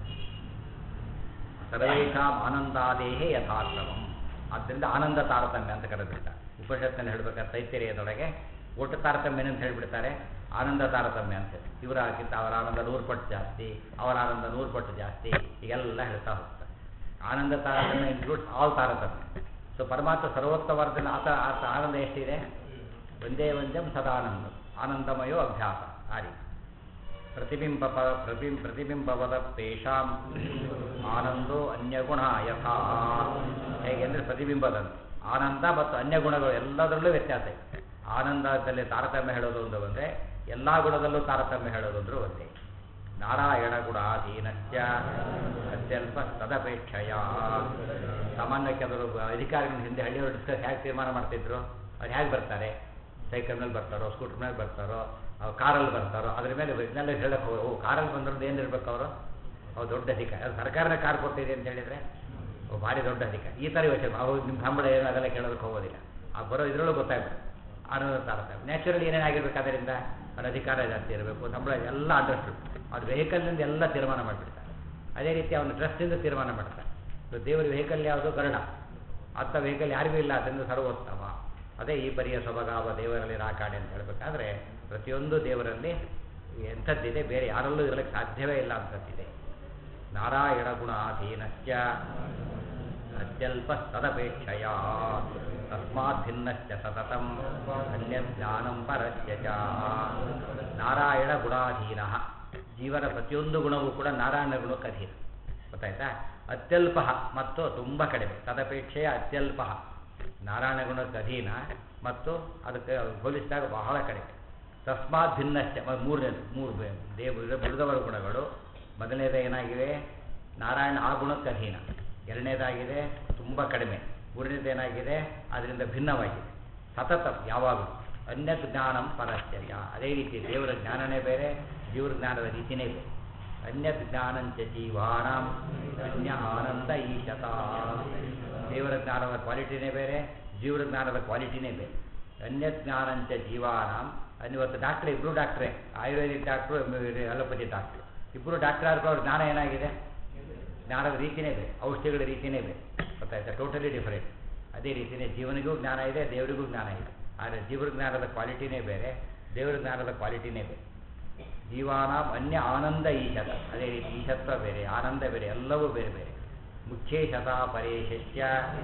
ಸರ್ವೇಷಾಂ ಆನಂದಾದೇಹೇ ಯಥಾಕ್ರಮಂ ಆದ್ದರಿಂದ ಆನಂದ ತಾರತಮ್ಯ ಅಂತ ಕರೆದಿರ್ತಾರೆ ಉಪನಿಷತ್ತನ್ನು ಹೇಳ್ಬೇಕಾದ್ರೆ ತೈತಿರಿಯದೊಳಗೆ ಒಟ್ಟು ತಾರತಮ್ಯ ಅಂತ ಹೇಳ್ಬಿಡ್ತಾರೆ ಆನಂದ ತಾರತಮ್ಯ ಅಂತ ಹೇಳಿ ಇವರಾಗಿಂತ ಅವರ ಆನಂದ ನೂರು ಪಟ್ಟು ಜಾಸ್ತಿ ಅವರ ಆನಂದ ನೂರು ಪಟ್ಟು ಜಾಸ್ತಿ ಹೀಗೆಲ್ಲ ಹೇಳ್ತಾ ಹೋಗ್ತಾರೆ ಆನಂದ ತಾರತಮ್ಯ ಇನ್ಕ್ಲೂಡ್ಸ್ ಆಲ್ ತಾರತಮ್ಯ ಸೊ ಪರಮಾತ್ಮ ಸರ್ವೋತ್ತಮವಾದ ಆತ ಆತ ಆನಂದ ಎಷ್ಟಿದೆ ಒಂದೇ ಒಂದೇ ಸದಾನಂದ ಆನಂದಮಯೋ ಅಭ್ಯಾಸ ಆ ರೀತಿ ಪ್ರತಿಬಿಂಬ ಪ ಪ್ರತಿಬಿಂಬ ಪ್ರತಿಬಿಂಬವದ ತೇಷಾಂ ಆನಂದೋ ಅನ್ಯಗುಣ ಯಥಾ ಹೇಗೆ ಅಂದರೆ ಪ್ರತಿಬಿಂಬದಂತೆ ಆನಂದ ಮತ್ತು ಅನ್ಯ ಗುಣಗಳು ಎಲ್ಲದರಲ್ಲೂ ವ್ಯತ್ಯಾಸ ಇದೆ ಆನಂದದಲ್ಲಿ ತಾರತಮ್ಯ ಹೇಳೋದು ಒಂದು ಒಂದೇ ಎಲ್ಲ ಗುಣದಲ್ಲೂ ತಾರತಮ್ಯ ಹೇಳೋದು ಅಂದ್ರೂ ಒಂದೇ ನಾರಾಯಣ ಗುಣಾಧೀನಶ್ಚ ಅತ್ಯಲ್ಪ ತದಪೇಕ್ಷಯ ಸಾಮಾನ್ಯ ಕೆಲವರು ಅಧಿಕಾರಿಗಳ ಹಿಂದೆ ಹಳ್ಳಿಯವರು ಡಿಸ್ಕಸ್ ಹೇಗೆ ತೀರ್ಮಾನ ಮಾಡ್ತಿದ್ರು ಅವ್ರು ಹೇಗೆ ಬರ್ತಾರೆ ಸೈಕಲ್ ಮೇಲೆ ಬರ್ತಾರೋ ಸ್ಕೂಟರ್ ಮೇಲೆ ಬರ್ತಾರೋ ಅವ್ರು ಕಾರಲ್ಲಿ ಬರ್ತಾರೋ ಅದ್ರ ಮೇಲೆ ಇದನ್ನೆಲ್ಲ ಹೇಳಕ್ಕೆ ಹೋಗಿ ಓ ಕಾರಲ್ಲಿ ಬಂದ್ರದ್ದು ಏನು ಇರ್ಬೇಕು ಅವರು ಅವ್ರು ದೊಡ್ಡ ಅಧಿಕಾರಿ ಅದು ಸರ್ಕಾರನೇ ಕಾರ್ ಕೊಟ್ಟಿದೆ ಅಂತ ಹೇಳಿದರೆ ಓ ಭಾರಿ ದೊಡ್ಡ ಅಧಿಕಾರಿ ಈ ಥರ ಯೋಚನೆ ಅವ್ರು ನಿಮ್ಮ ಸಂಬಳ ಏನು ಅದೆಲ್ಲ ಕೇಳೋದಕ್ಕೆ ಹೋಗೋದಿಲ್ಲ ಆ ಬರೋ ಇದರಲ್ಲೂ ಗೊತ್ತಾಗ್ಬಿಡುತ್ತೆ ಆನಂದ ತಾರತಮ್ಯ ನ್ಯಾಚುರಲಿ ಏನೇನಾಗಿರ್ಬೇಕು ಅದರಿಂದ ಅವ್ರ ಅಧಿಕಾರ ಜಾಸ್ತಿ ಇರಬೇಕು ಸಂಬಳ ಎಲ್ಲ ಅಂಡರ್ಸ್ಟುಡ್ ಅವ್ರ ವೆಹಿಕಲ್ನಿಂದ ಎಲ್ಲ ತೀರ್ಮಾನ ಮಾಡಿಬಿಡ್ತಾರೆ ಅದೇ ರೀತಿ ಅವನ ಟ್ರಸ್ಟಿಂದ ತೀರ್ಮಾನ ಮಾಡ್ತಾರೆ ಸೊ ದೇವರ ವೆಹಿಕಲ್ ಯಾವುದು ಗರುಡ ಅಂಥ ವೆಹಿಕಲ್ ಯಾರಿಗೂ ಇಲ್ಲ ಅದರಿಂದ ಸರ್ವೋತ್ತಮ ಅದೇ ಈ ಪರಿಯ ಸೊಬಗಾವ ದೇವರಲ್ಲಿ ರಾಕಾಡೆ ಅಂತ ಹೇಳಬೇಕಾದ್ರೆ ಪ್ರತಿಯೊಂದು ದೇವರಲ್ಲಿ ಎಂಥದ್ದಿದೆ ಬೇರೆ ಯಾರಲ್ಲೂ ಇರಲಿಕ್ಕೆ ಸಾಧ್ಯವೇ ಇಲ್ಲ ಅಂತದ್ದಿದೆ ನಾರಾಯಣ ಗುಣಾಧೀನಶ್ಚ ಅತ್ಯಲ್ಪ ತದಪೇಕ್ಷಯ ತಸ್ಮಾತ್ ಭಿನ್ನಶ್ಚ ಸತತಂ ಅನ್ಯಜ್ಞಾನಂ ಪರಸ್ಯ ಚ ನಾರಾಯಣ ಗುಣಾಧೀನ ಜೀವನ ಪ್ರತಿಯೊಂದು ಗುಣವೂ ಕೂಡ ನಾರಾಯಣ ಗುಣಕ್ಕೆ ಅಧೀನ ಗೊತ್ತಾಯ್ತಾ ಅತ್ಯಲ್ಪ ಮತ್ತು ತುಂಬ ಕಡಿಮೆ ತದಪೇಕ್ಷೆಯ ಅತ್ಯಲ್ಪ ನಾರಾಯಣ ಗುಣಕ್ಕೆ ಅಧೀನ ಮತ್ತು ಅದಕ್ಕೆ ಹೋಲಿಸಿದಾಗ ಬಹಳ ಕಡಿಮೆ ತಸ್ಮಾತ್ ಭಿನ್ನಶ್ಚ ಮ- ಮೂರನೇದು ಮೂರು ಬೆ- ದೇವ ಬಿಡಿದವರ ಗುಣಗಳು ಮೊದಲನೇದು ಏನಾಗಿವೆ ನಾರಾಯಣ ಆ ಗುಣಕ್ಕೆ ಅಧೀನ ಎರಡನೇದಾಗಿದೆ ತುಂಬ ಕಡಿಮೆ ಮೂರನೇದು ಏನಾಗಿದೆ ಅದರಿಂದ ಭಿನ್ನವಾಗಿದೆ ಸತತ ಯಾವಾಗಲೂ ಅನ್ಯ ಜ್ಞಾನಂ ಪರಶ್ಚರ್ಯ ಅದೇ ರೀತಿ ದೇವರ ಜ್ಞಾನನೇ ಬೇರೆ ಜೀವರ ಜ್ಞಾನದ ರೀತಿನೇ ಬೇರೆ ಅನ್ಯ ಜ್ಞಾನಂಚ ಜೀವಾನಾಂ ಅನ್ಯ ಆನಂದ ಈಶತ ದೇವರ ಜ್ಞಾನದ ಕ್ವಾಲಿಟಿನೇ ಬೇರೆ ಜೀವರ ಜ್ಞಾನದ ಕ್ವಾಲಿಟಿನೇ ಬೇರೆ ಅನ್ಯ ಜ್ಞಾನಂಚ ಜೀವಾನಾಂ ಅನ್ ಇವತ್ತು ಡಾಕ್ಟ್ರೆ ಇಬ್ಬರು ಡಾಕ್ಟ್ರೆ ಆಯುರ್ವೇದಿಕ್ ಡಾಕ್ಟ್ರು ಅಲೋಪತಿ ಡಾಕ್ಟ್ರು ಇಬ್ಬರು ಡಾಕ್ಟರ್ ಆದ್ರೂ ಅವ್ರ ಜ್ಞಾನ ಏನಾಗಿದೆ ಜ್ಞಾನದ ರೀತಿನೇ ಬೇರೆ ಔಷಧಿಗಳ ರೀತಿನೇ ಬೇರೆ ಗೊತ್ತಾಯ್ತಾ ಟೋಟಲಿ ಡಿಫರೆಂಟ್ ಅದೇ ರೀತಿಯೇ ಜೀವನಿಗೂ ಜ್ಞಾನ ಇದೆ ದೇವರಿಗೂ ಜ್ಞಾನ ಇದೆ ಆದರೆ ಜೀವರ ಜ್ಞಾನದ ಕ್ವಾಲಿಟಿನೇ ಬೇರೆ ದೇವರ ಜ್ಞಾನದ ಕ್ವಾಲಿಟಿನೇ ಬೇರೆ ಜೀವಾನಾಂ ಅನ್ಯ ಆನಂದ ಈಶತ ಅದೇ ರೀತಿ ಈಶತ್ವ ಬೇರೆ ಆನಂದ ಬೇರೆ ಎಲ್ಲವೂ ಬೇರೆ ಬೇರೆ ಮುಖ್ಯೇ ಶತ ಪರೇಶಸ್ಯ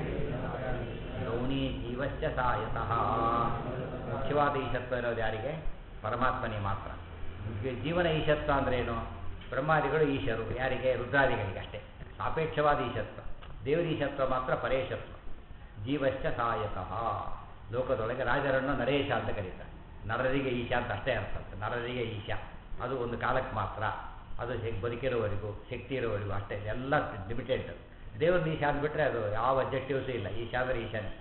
ಗೌಣಿ ಜೀವಶ್ಚ ಸಾಯತಃ ಮುಖ್ಯವಾದ ಈಶತ್ವ ಇರೋದು ಯಾರಿಗೆ ಪರಮಾತ್ಮನಿಗೆ ಮಾತ್ರ ಮುಖ್ಯ ಜೀವನ ಈಶತ್ವ ಅಂದ್ರೇನು ಬ್ರಹ್ಮಾದಿಗಳು ಈಶರು ಯಾರಿಗೆ ರುದ್ರಾದಿಗಳಿಗೆ ಅಷ್ಟೇ ಸಾಪೇಕ್ಷವಾದ ಈಶತ್ವ ದೇವರ ಈಶತ್ವ ಮಾತ್ರ ಪರೇಶತ್ವ ಜೀವಶ್ಚ ಸಾಯತಃ ಲೋಕದೊಳಗೆ ರಾಜರನ್ನು ನರೇಶ ಅಂತ ಕರೀತಾರೆ ನರರಿಗೆ ಈಶ ಅಂತ ಅಷ್ಟೇ ಅರ್ಥ ನರರಿಗೆ ಈಶ ಅದು ಒಂದು ಕಾಲಕ್ಕೆ ಮಾತ್ರ ಅದು ಶಕ್- ಬದುಕಿರೋವರೆಗೂ ಶಕ್ತಿ ಇರೋವರೆಗೂ ಅಷ್ಟೇ ಎಲ್ಲ ಲಿಮಿಟೆಡ್ ದೇವ್ರ ಈಶ ಅಂದ್ಬಿಟ್ರೆ ಅದು ಯಾವ ಅಬ್ಜೆಕ್ಟಿವ್ಸೂ ಇಲ್ಲ ಈಶ ಅಂದರೆ ಈಶನೇ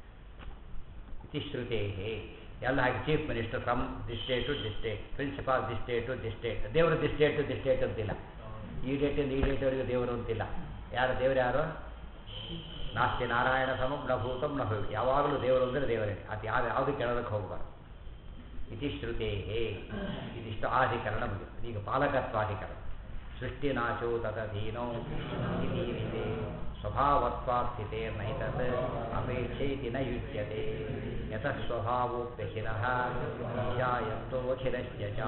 ಇತಿ ಶ್ರುತೇ ಎಲ್ಲ ಹಾಗೆ chief minister from this state to this state principal this state to this state ದೇವರು this state to this state ಅಂತಿಲ್ಲ ಈ ಡೇಟಿಂದ ಈ ಡೇಟ್ವರೆಗೂ ದೇವರು ಅಂತಿಲ್ಲ ಯಾರು ದೇವರು ಯಾರು ನಾಸ್ತಿ ನಾರಾಯಣ ಸಮಂ ನ ಭೂತಂ ನ ಭವಿ ಯಾವಾಗಲೂ ದೇವರು ಅಂದರೆ ದೇವರೇ ಅದು ಯಾವ ಯಾವುದು ಕೇಳೋದಕ್ಕೆ ಹೋಗಬಾರ್ದು ಇತಿ ಶ್ರುತೇ ಇದಿಷ್ಟು ಆಧಿಕರಣ ಮುಗಿತು ಈಗ ಪಾಲಕತ್ವಾಧಿಕರಣ ಸೃಷ್ಟಿನಾಶೋ ತದಧೀನೋ ಇತೀರಿತೆ ಸ್ವಭಾವತ್ವಾಸ್ಥಿತೆ ನೈತತ್ ಅಪೇಕ್ಷೇತಿ ನ ಯುಜ್ಯತೆ ಯತಃ ಸ್ವಭಾವೋಪ್ಯಖಿಲಃ ಈಶಾಯತ್ತೋಖಿಲಶ್ಚ ಚ.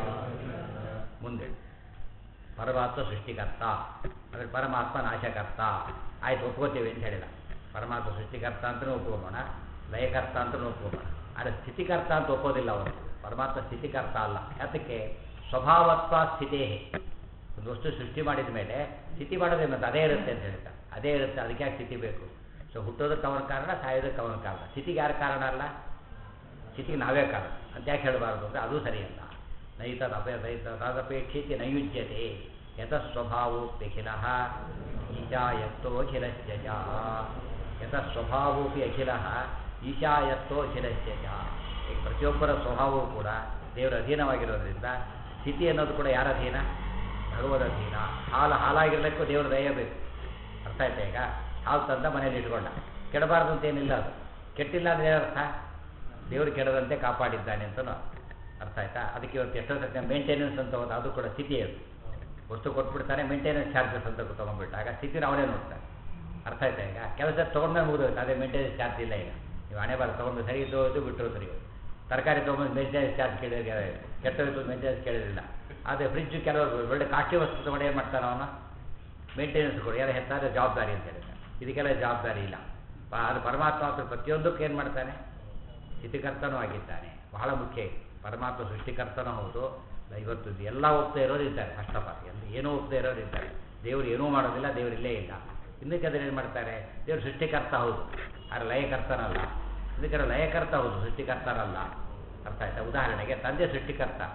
ಮುಂದೆ ಪರಮಾತ್ಮ ಸೃಷ್ಟಿಕರ್ತ ಅಂದರೆ ಪರಮಾತ್ಮ ನಾಶಕರ್ತ ಆಯ್ತು ಒಪ್ಕೋತೀವಿ ಅಂತ ಹೇಳಿದ ಪರಮಾತ್ಮ ಸೃಷ್ಟಿಕರ್ತ ಅಂತಲೂ ಒಪ್ಕೋಬೋಣ ಲಯಕರ್ತ ಅಂತಲೂ ಒಪ್ಕೋಬೋಣ ಆದರೆ ಸ್ಥಿತಿಕರ್ತ ಅಂತ ಒಪ್ಪೋದಿಲ್ಲ ಅವರು ಪರಮಾತ್ಮ ಸ್ಥಿತಿಕರ್ತ ಅಲ್ಲ ಯಾತಕ್ಕೆ ಸ್ವಭಾವತ್ವ ಸ್ಥಿತೇ ಒಂದು ವಸ್ತು ಸೃಷ್ಟಿ ಮಾಡಿದ ಮೇಲೆ ಸ್ಥಿತಿ ಮಾಡೋದೇ ಮತ್ತೆ ಅದೇ ಇರುತ್ತೆ ಅಂತ ಹೇಳ್ತಾರೆ ಅದೇ ಇರುತ್ತೆ ಅದಕ್ಕೆ ಯಾಕೆ ಸ್ಥಿತಿ ಬೇಕು ಸೊ ಹುಟ್ಟೋದಕ್ಕೆ ಅವನ ಕಾರಣ ಸಾಯೋದಕ್ಕೆ ಅವನ ಕಾರಣ ಸ್ಥಿತಿಗೆ ಯಾರು ಕಾರಣ ಅಲ್ಲ ಸ್ಥಿತಿಗೆ ನಾವೇ ಕಾರಣ ಅಂತ ಯಾಕೆ ಹೇಳಬಾರ್ದು ಅಂದರೆ ಅದು ಸರಿಯಲ್ಲ ನೈತದ ಅಪೇ ನೈತ ತದಪೇಕ್ಷಿತಿ ನೈಯುಜ್ಯತೆ ಯತಃ ಸ್ವಭಾವೋಪ್ಯಖಿಲಃ ಈಶಾಯತ್ತೋಖಿಲಶ್ಚ ಚ. ಯತಃ ಸ್ವಭಾವೋಪಿ ಅಖಿಲಃ ಈಶಾಯತ್ತೋಖಿಲಶ್ಚ ಚ. ಈ ಪ್ರತಿಯೊಬ್ಬರ ಸ್ವಭಾವವೂ ಕೂಡ ದೇವರ ಅಧೀನವಾಗಿರೋದ್ರಿಂದ ಸ್ಥಿತಿ ಅನ್ನೋದು ಕೂಡ ಯಾರ ಅಧೀನ ಭಗವದ ಅಧೀನ ಹಾಲು ಹಾಲಾಗಿರ್ಲಿಕ್ಕೂ ದೇವರ ದಯ ಬೇಕು ಅರ್ಥ ಆಯ್ತಾ ಈಗ ಹಾಲು ತಂದ ಮನೇಲಿ ಇಟ್ಕೊಂಡ ಕೆಡಬಾರ್ದು ಅಂತ ಏನಿಲ್ಲ ಅದು ಕೆಟ್ಟಿಲ್ಲ ಅಂದರೆ ಏನರ್ಥ ದೇವರು ಕೆಡದಂತೆ ಕಾಪಾಡಿದ್ದಾನೆ ಅಂತಲೂ ಅರ್ಥ ಆಯ್ತಾ ಅದಕ್ಕೆ ಇವತ್ತು ಎಷ್ಟೋ ಸತ್ಯ ಮೇಂಟೆನೆನ್ಸ್ ಅಂತ ಹೋದ ಅದು ಕೂಡ ಸ್ಥಿತಿ ಅದು ವಸ್ತು ಕೊಟ್ಬಿಡ್ತಾನೆ ಮೇಂಟೆನೆನ್ಸ್ ಚಾರ್ಜಸ್ ಅಂತ ತೊಗೊಂಡ್ಬಿಟ್ಟು ಆಗ ಸ್ಥಿತಿನ ಅವನೇ ನೋಡ್ತಾನೆ ಅರ್ಥ ಆಯ್ತಾ ಈಗ ಕೆಲಸ ತೊಗೊಂಡ್ಮೇಲೆ ಮುಗಿದೋಯ್ತು ಅದೇ ಮೇಂಟೆನೆನ್ಸ್ ಚಾರ್ಜ್ ಇಲ್ಲ ಈಗ ನೀವು ಹಣೆ ಬಾರ ತೊಗೊಂಡು ಸರಿ ಇದ್ದು ಹೋಯ್ತು ಬಿಟ್ಟು ಸರಿ ಹೋಯ್ತು ತರಕಾರಿ ತೊಗೊಂಡು ಮೇಂಟೆನೆನ್ಸ್ ಚಾರ್ಜ್ ಕೇಳಿದ್ರೆ ಕೆಟ್ಟೋಯ್ತು ಮೇಂಟೆನೆನ್ಸ್ ಕೇಳಿರಲಿಲ್ಲ ಆದರೆ ಫ್ರಿಜ್ ಕೆಲವರು ಒಳ್ಳೆ ಕಾಸ್ಟ್ಲಿ ವಸ್ತು ತೊಗೊಂಡು ಏನು ಮಾಡ್ತಾನೆ ಅವನು ಮೇಂಟೆನೆನ್ಸ್ ಕೊಡಿ ಯಾರು ಹೆತ್ತಾದ್ರೆ ಜವಾಬ್ದಾರಿ ಅಂತ ಹೇಳ್ತಾರೆ ಇದಕ್ಕೆಲ್ಲ ಜವಾಬ್ದಾರಿ ಇಲ್ಲ ಪ- ಅದು ಪರಮಾತ್ಮ ಮಾತ್ರ ಪ್ರತಿಯೊಂದಕ್ಕೂ ಏನು ಮಾಡ್ತಾನೆ ಸ್ಥಿತಿಕರ್ತನೂ ಆಗಿದ್ದಾನೆ ಬಹಳ ಮುಖ್ಯ ಇದು. ಪರಮಾತ್ಮ ಸೃಷ್ಟಿಕರ್ತನೂ ಹೌದು ಇವತ್ತು ಎಲ್ಲ ಒಪ್ತಾ ಇರೋರು ಇದ್ದಾರೆ ಫಸ್ಟ್ ಆಫ್ ಆಲ್ ಎಲ್ಲ ಏನೂ ಒಪ್ತಾ ಇರೋರು ಇದ್ದಾರೆ ದೇವರು ಏನೂ ಮಾಡೋದಿಲ್ಲ ದೇವರು ಇಲ್ಲೇ ಇಲ್ಲ ಇನ್ನಕ್ಕೆ ಅದನ್ನು ಏನು ಮಾಡ್ತಾರೆ ದೇವರು ಸೃಷ್ಟಿಕರ್ತ ಹೌದು ಆದರೆ ಲಯಕರ್ತನಲ್ಲ ಇದಕ್ಕೆ ಲಯಕರ್ತ ಹೌದು ಸೃಷ್ಟಿಕರ್ತನಲ್ಲ ಅರ್ಥ ಆಯ್ತಾ ಉದಾಹರಣೆಗೆ ತಂದೆ ಸೃಷ್ಟಿಕರ್ತ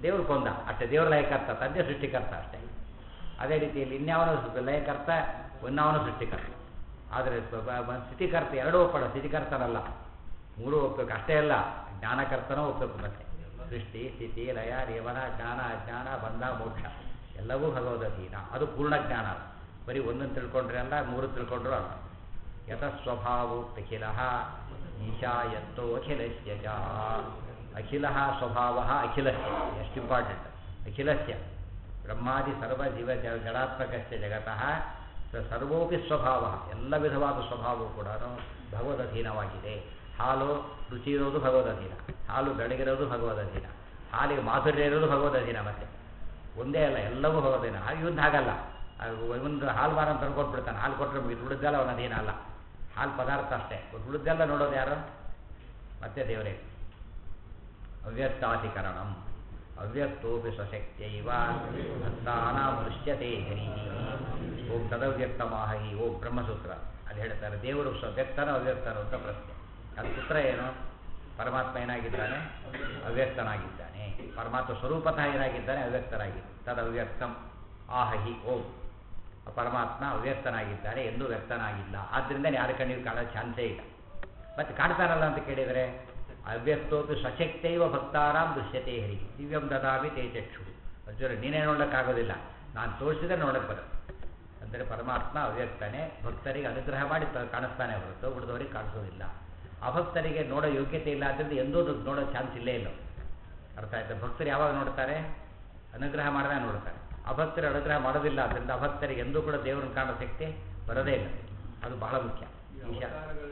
ದೇವ್ರು ಕೊಂದ ಅಷ್ಟೇ ದೇವ್ರ ಲಯಕರ್ತ ತಂದೆ ಸೃಷ್ಟಿಕರ್ತ ಅಷ್ಟೇ ಅದೇ ರೀತಿಯಲ್ಲಿ ಇನ್ಯಾವನೋ ಸೃ- ಲಯಕರ್ತ ಇನ್ನಾವನೋ ಸೃಷ್ಟಿಕರ್ತ ಆದರೆ ಪ- ಬ- ಬ- ಸ್ಥಿತಿಕರ್ತ ಎರಡೂ ಒಪ್ಪಡ ಸ್ಥಿತಿಕರ್ತನಲ್ಲ ಮೂರೂ ಒಪ್ಪಬೇಕು ಅಷ್ಟೇ ಅಲ್ಲ ಜ್ಞಾನಕರ್ತನೂ ಒಪ್ಪಬೇಕು ಮತ್ತೆ ಸೃಷ್ಟಿ ಸ್ಥಿತಿ ಲಯ ನಿಯಮನ ಜ್ಞಾನ ಅಜ್ಞಾನ ಬಂಧ ಮೋಕ್ಷ ಎಲ್ಲವೂ ಭಗವದಧೀನ ಅದು ಪೂರ್ಣ ಜ್ಞಾನ ಬರೀ ಒಂದನ್ನು ತಿಳ್ಕೊಂಡ್ರೆ ಅಲ್ಲ ಮೂರು ತಿಳ್ಕೊಂಡ್ರು ಅಲ್ಲ ಯತಸ್ವಭಾವೋಕ್ತಖಿಲ ಈಶಾ ಯತ್ತೋ ಅಖಿಲಸ್ಯ ಚ ಅಖಿಲ ಸ್ವಭಾವ ಅಖಿಲಸ್ಯ ಎಷ್ಟು ಇಂಪಾರ್ಟೆಂಟ್ ಅಖಿಲಸ್ಯ ಬ್ರಹ್ಮಾದಿ ಸರ್ವ ಜೀವ ಜ ಜಡಾತ್ಮಕಸ್ಯ ಜಗತಃ ಸ ಸರ್ವೋಪಿ ಸ್ವಭಾವ ಎಲ್ಲ ವಿಧವಾದ ಸ್ವಭಾವವು ಕೂಡ ಭಗವದಧೀನವಾಗಿದೆ ಹಾಲು ರುಚಿ ಇರೋದು ಭಗವದಧೀನ ಹಾಲು ಬೆಳಗಿರೋದು ಭಗವದಧೀನ ಹಾಲಿಗೆ ಮಾಧುರ್ಯ ಇರೋದು ಭಗವದಧೀನ ಮತ್ತೆ ಒಂದೇ ಅಲ್ಲ ಎಲ್ಲವೂ ಭಗವದಧೀನ ಹಾಗೆ ಇವನ್ ಹಾಗಲ್ಲ ಒಂದು ಹಾಲು ಮಾರ ಅಂತ ಕೊಟ್ಬಿಡ್ತಾನೆ ಹಾಲು ಕೊಟ್ಟರೆ ಮುಗಿದು ಉಳಿದೆಲ್ಲ ಅವನ ಅಧೀನ ಅಲ್ಲ ಹಾಲು ಪದಾರ್ಥ ಅಷ್ಟೇ ಉಳಿದೆಲ್ಲ ನೋಡೋದು ಯಾರು ಮತ್ತೆ ದೇವರೇ ಅವ್ಯಕ್ತಾಧಿಕರಣಂ ಅವ್ಯಕ್ತೋಪಿ ಸ್ವಶಕ್ತೈವ ಭಕ್ತಾನಾಂ ದೃಶ್ಯತೆ ಹರಿ ಓಂ ತದವ್ಯಕ್ತಮಾಹಿ ಓಂ ಬ್ರಹ್ಮಸೂತ್ರ ಅಲ್ಲಿ ಹೇಳ್ತಾರೆ ದೇವರು ಸ್ವ ವ್ಯಕ್ತನೋ ಅವ್ಯಕ್ತನೋ ಅಂತ ಪ್ರಶ್ನೆ ಅದು ಸೂತ್ರ ಏನು ಪರಮಾತ್ಮ ಏನಾಗಿದ್ದಾನೆ ಅವ್ಯಕ್ತನಾಗಿದ್ದಾನೆ ಪರಮಾತ್ಮ ಸ್ವರೂಪತಃ ಏನಾಗಿದ್ದಾನೆ ಅವ್ಯಕ್ತನಾಗಿ ತದವ್ಯಕ್ತಂ ಆಹಿ ಓಂ ಪರಮಾತ್ಮ ಅವ್ಯಕ್ತನಾಗಿದ್ದಾನೆ ಎಂದೂ ವ್ಯಕ್ತನಾಗಿಲ್ಲ ಆದ್ದರಿಂದ ಯಾರ ಕಣ್ಣಿಗೆ ಕಾಣೋ ಚಾನ್ಸೇ ಇಲ್ಲ ಮತ್ತೆ ಕಾಣ್ತಾನಲ್ಲ ಅಂತ ಕೇಳಿದರೆ ಅವ್ಯಕ್ತೋಪಿ ಸ್ವಶಕ್ತೈವ ಭಕ್ತಾರಾಮ್ ದೃಶ್ಯತೆ ಹರಿ ದಿವ್ಯಂ ದದಾಮಿ ತೇಜಕ್ಷು ಅರ್ಜುನ ನೀನೇ ನೋಡೋಕ್ಕಾಗೋದಿಲ್ಲ ನಾನು ತೋರಿಸಿದ್ರೆ ನೋಡಕ್ಕೆ ಬರುತ್ತೆ ಅಂದರೆ ಪರಮಾತ್ಮ ಅವ್ಯಕ್ತನೇ ಭಕ್ತರಿಗೆ ಅನುಗ್ರಹ ಮಾಡಿ ತ- ಕಾಣಿಸ್ತಾನೆ ಹೊರತು ಉಳಿದವರಿಗೆ ಕಾಣಿಸೋದಿಲ್ಲ ಅಭಕ್ತರಿಗೆ ನೋಡೋ ಯೋಗ್ಯತೆ ಇಲ್ಲ ಆದ್ದರಿಂದ ಎಂದೂ ಅದು ನೋಡೋ ಚಾನ್ಸ್ ಇಲ್ಲೇ ಇಲ್ಲ ಅರ್ಥ ಆಯ್ತಾ ಭಕ್ತರು ಯಾವಾಗ ನೋಡ್ತಾರೆ ಅನುಗ್ರಹ ಮಾಡಿದಾಗ ನೋಡ್ತಾರೆ ಅಭಕ್ತರು ಅನುಗ್ರಹ ಮಾಡೋದಿಲ್ಲ ಆದ್ದರಿಂದ ಅಭಕ್ತರಿಗೆ ಎಂದೂ ಕೂಡ ದೇವರನ್ನು ಕಾಣೋ ಶಕ್ತಿ ಬರೋದೇ ಇಲ್ಲ ಅದು ಬಹಳ ಮುಖ್ಯ ಈಶಾ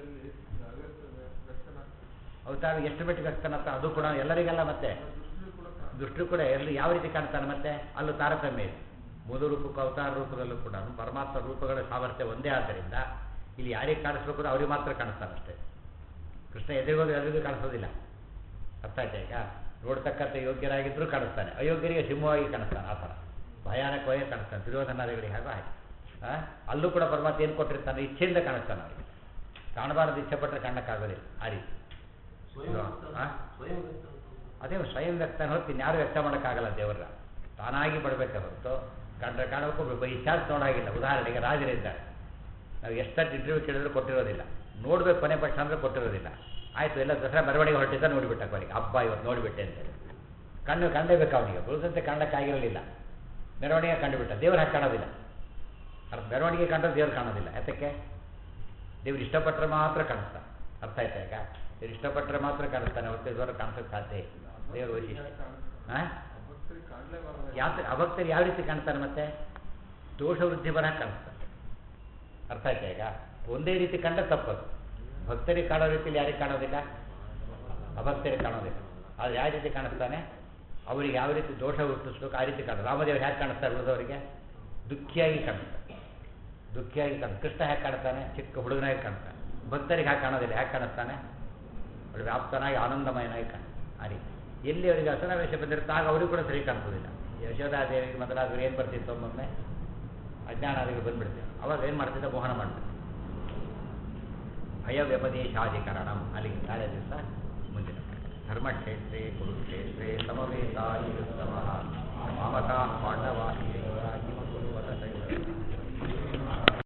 ಅವತಾರ ಎಷ್ಟು ಮಟ್ಟಿಗೆ ವ್ಯಕ್ತನತ್ತ ಅದು ಕೂಡ ಎಲ್ಲರಿಗೆಲ್ಲ ಮತ್ತೆ ದುಷ್ಟರು ಕೂಡ ಎಲ್ಲಿ ಯಾವ ರೀತಿ ಕಾಣ್ತಾನೆ ಮತ್ತೆ ಅಲ್ಲೂ ತಾರತಮ್ಯ ಇದೆ ಮೂಲ ರೂಪಕ್ಕೂ ಅವತಾರ ರೂಪದಲ್ಲೂ ಕೂಡ ಪರಮಾತ್ಮ ರೂಪಗಳ ಸಾಮರ್ಥ್ಯ ಒಂದೇ ಆದ್ದರಿಂದ ಇಲ್ಲಿ ಯಾರಿಗೆ ಕಾಣಿಸ್ಬೇಕು ಅವ್ರಿಗೆ ಮಾತ್ರ ಕಾಣಿಸ್ತಾನೆ ಅಷ್ಟೇ ಕೃಷ್ಣ ಎದುರಿಗೋದು ಎಲ್ರಿಗೂ ಕಾಣಿಸೋದಿಲ್ಲ ಅರ್ಥ ಆಯ್ತಾ ಈಗ ನೋಡ್ತಕ್ಕಂಥ ಯೋಗ್ಯರಾಗಿದ್ದರೂ ಕಾಣಿಸ್ತಾನೆ ಅಯೋಗ್ಯರಿಗೆ ಸಿಂಹವಾಗಿ ಕಾಣಿಸ್ತಾನೆ ಆ ಥರ ಭಯಾನಕವಾಗಿ ಕಾಣಿಸ್ತಾನೆ ದುರ್ಯೋಧನಾದಿಗಳಿಗೆ ಹಾಗೂ ಹಾಗೆ ಆ? ಅಲ್ಲೂ ಕೂಡ ಪರಮಾತ್ಮ ಏನು ಕೊಟ್ಟಿರ್ತಾನೆ ಇಚ್ಛೆಯಿಂದ ಕಾಣಿಸ್ತಾನೆ ಅವರಿಗೆ ಕಾಣಬಾರದು ಇಚ್ಛೆ ಪಟ್ಟರೆ ಕಾಣಕ್ಕಾಗೋದಿಲ್ಲ ಆ ರೀತಿ ಆ? ಅದೇ ಸ್ವಯಂ ವ್ಯಕ್ತ ಹೊರತು ಇನ್ಯಾರು ವ್ಯಕ್ತ ಮಾಡೋಕ್ಕಾಗಲ್ಲ ದೇವರ ತಾನಾಗಿ ಬಡಬೇಕೆ ಹೊರತು ಕಂಡ್ರೆ ಕಾಣಬೇಕು ಬೈ ಚಾನ್ಸ್ ನೋಡಾಗಿಲ್ಲ ಉದಾಹರಣೆಗೆ ರಾಜರಿದ್ದಾರೆ ನಾವು ಎಷ್ಟಷ್ಟು ಇಂಟರ್ವ್ಯೂ ಕೇಳಿದ್ರು ಕೊಟ್ಟಿರೋದಿಲ್ಲ ನೋಡ್ಬೇಕು ಕೊನೆ ಪಕ್ಷ ಅಂದರೆ ಕೊಟ್ಟಿರೋದಿಲ್ಲ ಆಯಿತು ಎಲ್ಲ ದಸರಾ ಮೆರವಣಿಗೆ ಹೊರಟಿದ್ದ ನೋಡಿಬಿಟ್ಟ ಕೊನೆಗೆ ಹಬ್ಬ ಇವತ್ತು ನೋಡಿಬಿಟ್ಟೆ ಅಂತೇಳಿ ಕಣ್ಣು ಕಂಡೇಬೇಕು ಅವನಿಗೆ ಉಳಿದಂತೆ ಕಾಣಕ್ಕಾಗಿರಲಿಲ್ಲ ಮೆರವಣಿಗೆ ಕಂಡುಬಿಟ್ಟ ದೇವ್ರು ಹಾಗೆ ಕಾಣೋದಿಲ್ಲ ಅರ್ಥ ಮೆರವಣಿಗೆ ಕಂಡ್ರೆ ದೇವ್ರು ಕಾಣೋದಿಲ್ಲ ಯಾತಕ್ಕೆ ದೇವ್ರು ಇಷ್ಟಪಟ್ಟರೆ ಮಾತ್ರ ಕಾಣಿಸ್ತಾನೆ ಅರ್ಥ ಆಯ್ತಾ ಈಗ ದೇವ್ರು ಇಷ್ಟಪಟ್ಟರೆ ಮಾತ್ರ ಕಾಣಿಸ್ತಾನೆ ಹೊರತು ಇದುವರೆಗೆ ಕಾಣಿಸೋಕ್ಕೆ ಸಾಧ್ಯ ಇಲ್ಲ ದೇವ್ರ ವೈಶಿಷ್ಟ್ಯ ಹಾಂ ಯಾವ ಅಭಕ್ತರು ಯಾವ ರೀತಿ ಕಾಣ್ತಾನೆ ಮತ್ತೆ ದೋಷ ವೃದ್ಧಿ ಬರ ಕಾಣಿಸ್ತಾನೆ ಅರ್ಥ ಆಯ್ತಾ ಈಗ ಒಂದೇ ರೀತಿ ಕಂಡ ತಪ್ಪದು ಭಕ್ತರಿಗೆ ಕಾಣೋ ರೀತಿಯಲ್ಲಿ ಯಾರಿಗೆ ಕಾಣೋದಿಲ್ಲ ಅಭಕ್ತರಿಗೆ ಕಾಣೋದಿಲ್ಲ ಆದರೆ ಯಾವ ರೀತಿ ಕಾಣಿಸ್ತಾನೆ ಅವರಿಗೆ ಯಾವ ರೀತಿ ದೋಷ ಹುಟ್ಟಿಸ್ಬೇಕು ಆ ರೀತಿ ಕಾಣ ರಾಮದೇವರು ಹೇಗೆ ಕಾಣಿಸ್ತಾರೆ ಉಳಿದವರಿಗೆ ದುಃಖಿಯಾಗಿ ಕಾಣಿಸ್ತಾರೆ ದುಃಖಿಯಾಗಿ ಕಾಣ ಕೃಷ್ಣ ಹೇಗೆ ಕಾಣ್ತಾನೆ ಚಿಕ್ಕ ಹುಡುಗನಾಗಿ ಕಾಣ್ತಾನೆ ಭಕ್ತರಿಗೆ ಹಾಗೆ ಕಾಣೋದಿಲ್ಲ ಹೇಗೆ ಕಾಣಿಸ್ತಾನೆ ಒಳ್ಳೆ ವ್ಯಾಪ್ತನಾಗಿ ಆನಂದಮಯನಾಗಿ ಕಾಣ ಆ ರೀತಿ ಎಲ್ಲಿ ಅವರಿಗೆ ಅಸನಾವೇಶ ಬಂದಿರುತ್ತೆ ಆಗ ಅವರಿಗೂ ಕೂಡ ಸರಿ ಕಾಣಿಸೋದಿಲ್ಲ ಯಶೋಧಾದೇವಿಗೆ ಮೊದಲಾದ್ರು ಏನು ಬರ್ತಿತ್ತು ಒಮ್ಮೊಮ್ಮೆ ಅಜ್ಞಾನಾದಿಗಳು ಬಂದ್ಬಿಡ್ತೀವಿ ಅವಾಗ ಏನು ಮಾಡ್ತಿದ್ದ ಮೋಹನ ಮಾಡ್ತಿದ್ದ ಭಯ ವ್ಯಪದೇಶಾಧಿಕರಣಂ ಅಲ್ಲಿಗೆ ನಾಳೆ ದಿವಸ ಮುಂದಿನ ಧರ್ಮಕ್ಷೇತ್ರೇ ಕುರುಕ್ಷೇತ್ರೇ ಸಮವೇತಾಯುತ್ತಮ ಮಾಮಕಾ ಪಾಂಡವಾ